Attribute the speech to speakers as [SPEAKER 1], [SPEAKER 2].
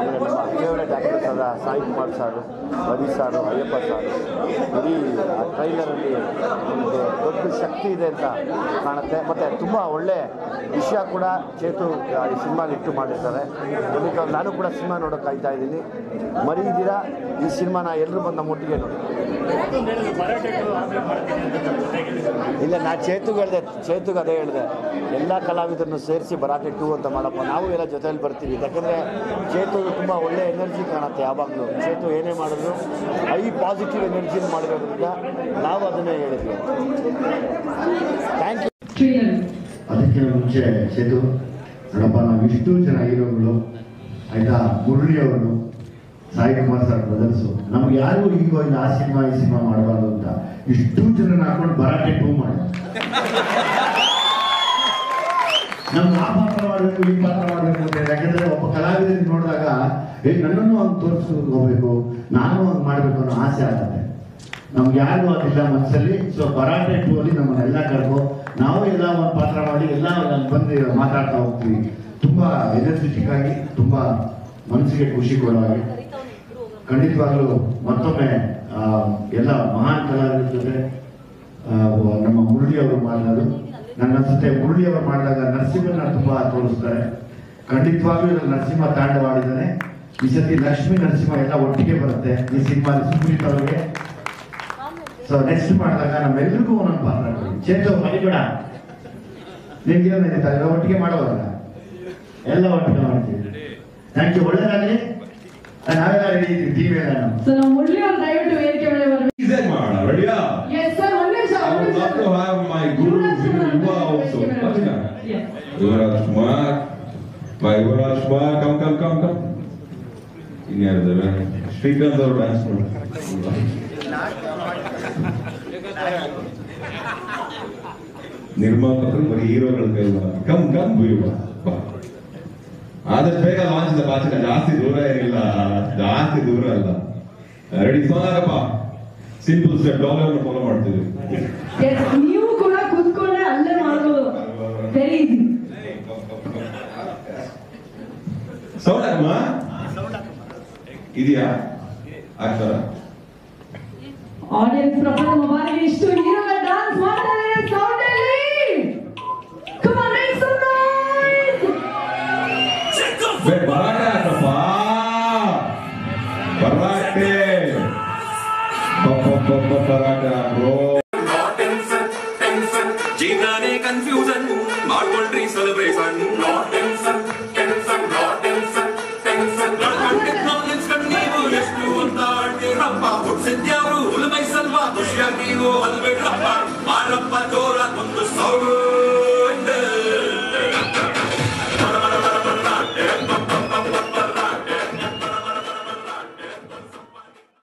[SPEAKER 1] ಆಮೇಲೆ ನಮ್ಮ favourite actors ಆದ ಸಾಯಿ ಕುಮಾರ್ ಸಾರು ರವಿ ಸಾರು ಅಯ್ಯಪ್ಪ ಸಾರು ಇಡೀ ಆ ಟ್ರೈಲರಲ್ಲಿ ಒಂದು ದೊಡ್ಡ ಶಕ್ತಿ ಇದೆ ಅಂತ ಕಾಣುತ್ತೆ ಮತ್ತು ತುಂಬ ಒಳ್ಳೆ ವಿಷಯ ಕೂಡ ಚೇತು ಆ, ಈ ಸಿನಿಮಾಲಿ ಇಟ್ಟು ಮಾಡಿರ್ತಾರೆ ಅದಕ್ಕೆ ನಾನು ಕೂಡ ಸಿನಿಮಾ ನೋಡೋಕೆ ಕಾಯ್ತಾ ಇದ್ದೀನಿ ಮರೀದಿರಾ ಈ ಸಿನಿಮಾನ ಎಲ್ಲರೂ ಬಂದು ನಮ್ಮ ಒಟ್ಟಿಗೆ ನೋಡಿ ಇಲ್ಲ ನಾ ಚೇತುಗೆ ಹೇಳಿದೆ ಚೇತುಗೆ ಅದೇ ಹೇಳಿದೆ ಎಲ್ಲ ಕಲಾವಿದರನ್ನು ಸೇರಿಸಿ ಭರಾಟೆ ಟೂ ಅಂತ ಮಾಡಪ್ಪ ನಾವು ಎಲ್ಲ ಜೊತೆಯಲ್ಲಿ ಬರ್ತೀವಿ ಯಾಕಂದರೆ ಚೇತು ತುಂಬ ಒಳ್ಳೆ ಎನರ್ಜಿ ಕಾಣುತ್ತೆ ಯಾವಾಗಲೂ ಚೇತು ಏನೇ ಮಾಡಿದ್ರು ಹೈ ಪಾಸಿಟಿವ್ ಎನರ್ಜಿನ ಮಾಡಿರೋದ್ರಿಂದ ನಾವು ಅದನ್ನೇ ಹೇಳಿದ್ವಿ ಥ್ಯಾಂಕ್ ಯು
[SPEAKER 2] ಟ್ರೈಲರ್
[SPEAKER 3] ಅದಕ್ಕೆ ಮುಂಚೆ ಸೇತು ನೋಡಪ್ಪ ನಾವು ಇಷ್ಟು ಜನ ಹೀರೋಗಳು ಆಯ್ತಾ ಮುರಳಿ ಅವರು ಸಾಯಿ ಕುಮಾರ್ ಸರ್ ಬ್ರದರ್ಸು ನಮ್ಗೆ ಯಾರಿಗೂ ಈಗ ಒಂದು ಆ ಸಿನಿಮಾ ಈ ಸಿನಿಮಾ ಮಾಡಬಾರ್ದು ಅಂತ ಇಷ್ಟು ಜನ ಹಾಕೊಂಡು ಭರಾಟೆ ಟೂ ಮಾಡಿ ನಮ್ಗೆ ಆ ಪಾತ್ರ ಮಾಡಬೇಕು ಈ ಪಾತ್ರ ಮಾಡಬೇಕು ಅಂತ ಹೇಳಿ. ಯಾಕಂದ್ರೆ ಒಬ್ಬ ಕಲಾವಿದರಿಗೆ ನೋಡಿದಾಗ ಏ ನನ್ನನ್ನು ಹಂಗೆ ತೋರಿಸ್ಕೊಂಡು ಹೋಗ್ಬೇಕು ನಾನು ಹಂಗೆ ಮಾಡಬೇಕು ಅನ್ನೋ ಆಸೆ ಆಗುತ್ತೆ ನಮ್ಗೆ ಯಾರಿಗೂ ಅದಿಲ್ಲ ಮನಸ್ಸಲ್ಲಿ ಸೊ ಭರಾಟೆ ಟೂ ಅಲ್ಲಿ ನಮ್ಮನ್ನೆಲ್ಲ ಕರ್ಕೊ ನಾವು ಎಲ್ಲ ಒಂದು ಪಾತ್ರ ಮಾಡಿ ಎಲ್ಲ ಅಲ್ಲಿ ಬಂದು ಮಾತಾಡ್ತಾ ಹೋಗ್ತೀವಿ ತುಂಬಾ ಎನರ್ಜೆಟಿಕ್ ಆಗಿ ತುಂಬಾ ಮನಸ್ಸಿಗೆ ಖುಷಿ ಕೊಡೋ ಹಾಗೆ ಖಂಡಿತವಾಗ್ಲೂ ಮತ್ತೊಮ್ಮೆ ಆ, ಎಲ್ಲ ಮಹಾನ್ ಕಲಾವಿದರ ಜೊತೆ ಆ, ನಮ್ಮ ಮುರಳಿ ಅವರು ಮಾಡಿದ್ರು ನನ್ನ ಅನ್ಸುತ್ತೆ ಮುರಳಿ ಅವರು ಮಾಡಿದಾಗ ನರಸಿಂಹನ ತುಂಬಾ ತೋರಿಸ್ತಾರೆ ಖಂಡಿತವಾಗ್ಲೂ ಇದ್ರಲ್ಲಿ ನರಸಿಂಹ ತಾಂಡವಾಡಿದ್ದಾನೆ ಈ ಸತಿ ಲಕ್ಷ್ಮೀ ನರಸಿಂಹ ಎಲ್ಲ ಒಟ್ಟಿಗೆ ಬರುತ್ತೆ ಈ ಸಿನಿಮಾ ಸುಪ್ರೀತ್ ಅವರಿಗೆ ಸೊ ನೆಕ್ಸ್ಟ್ ಮಾಡಿದಾಗ ನಮ್ಮೆಲ್ರಿಗೂ ಒಂದೊಂದು ಪಾತ್ರ ಕೊಡಿ ಚೇತು ಮರಿಬೇಡ ನಿಮ್ಗೆ ಏನಿದೆ ಎಲ್ಲ ಒಟ್ಟಿಗೆ ಮಾಡೋವಲ್ಲ ಎಲ್ಲ ಒಟ್ಟಿಗೆ ಮಾಡ್ತೀವಿ ಥ್ಯಾಂಕ್ ಯು ಒಳ್ಳೇದಾಗಲಿ ನಾವೆಲ್ಲ ರೆಡಿ ಇದ್ದೀವಿ ಟಿವಿ ಎಲ್ಲ ನಾವು
[SPEAKER 2] ಸೊ ನಾವು ಮುರಳಿ ಅವ್ರು ದಯವಿಟ್ಟು ವೇದಿಕೆ ಮೇಲೆ ಬರಬೇಕು
[SPEAKER 4] Easy ಮಾಡೋಣ ರೆಡಿಯಾ
[SPEAKER 2] ಎಸ್ ಸರ್ ಒಂದ್ ನಿಮಿಷ
[SPEAKER 4] I
[SPEAKER 2] ಒಂದ್
[SPEAKER 4] would
[SPEAKER 2] ನಿಮಿಷ
[SPEAKER 4] love to have my guru Yuva also.
[SPEAKER 2] Yes.
[SPEAKER 4] Yuvraj Kumar. My Yuvraj Kumar, come, come, come, come. ಇನ್ಯಾರಿದ್ದಾರೆ Srikanth ಅವರು ಡ್ಯಾನ್ಸ್ ಮಾಡಿ ನಿರ್ಮಾಪಕರು ಬರೀ ಹೀರೋಗಳ ಕೈಲ್ಲ ಕಮ್ ಕಮ್ ಬುಯ್ಯುವ ಬಾ ಆದಷ್ಟು ಬೇಗ ಲಾಂಚ್ ಇದೆ ಬಾಚಿನ ಜಾಸ್ತಿ ದೂರ ಏನಿಲ್ಲ ಜಾಸ್ತಿ ದೂರ ಅಲ್ಲ ರೆಡಿ ಸಾಗಪ್ಪ ಸಿಂಪಲ್ ಸ್ಟೆಪ್ ಡಾಲರ್ ಫಾಲೋ ಮಾಡ್ತೀವಿ
[SPEAKER 2] Yes, ನೀವು ಕೂಡ ಕೂತ್ಕೊಂಡ್ರೆ ಅಲ್ಲೇ ಮಾಡ್ಬೋದು ವೆರಿ ಈಸಿ
[SPEAKER 4] ಸೌಂಡ್ ಹಾಕಮ್ಮ ಇದೆಯಾ ಆಗ್ತಾರ
[SPEAKER 2] ಆಡಿಯನ್ಸ್ ಪ್ರಪಂಚ ಬಾರಿಗೆ ಇಷ್ಟು ಹೀರೋಗಳ ಡಾನ್ಸ್ ಮಾಡ್ತಾರೆ ಸೌಂಡ್ ಅಲ್ಲಿ come on make some noise
[SPEAKER 4] ಬರಾಟೆ ಹಾಕಪ್ಪ ಬರಾಟೆ ಬಪ್ಪ ಬಪ್ಪ ಬರಾಟೆ ಹಾಕೋ
[SPEAKER 5] ಟೆನ್ಷನ್ ಟೆನ್ಷನ್ ಜೀವನಾನೇ ಕನ್ಫ್ಯೂಷನ್ ಮಾಡ್ಕೊಳ್ರಿ celebration not tension tension not tension tension ನಡ್ಕೊಂಡ್ ನಾಲೆಜ್ಕೊಂಡ್ ನೀವು ಎಷ್ಟು ಅಂತ ಆಡ್ತೀರಪ್ಪ ಹುಡ್ಸಿದ್ಯಾವ್ರು ಹುಲ್ ಮೈಸಲ್ವಾ ಖುಷಿಯಾಗಿ ನೀವು ಅಲ್ಬೇಡ್ರಪ್ಪ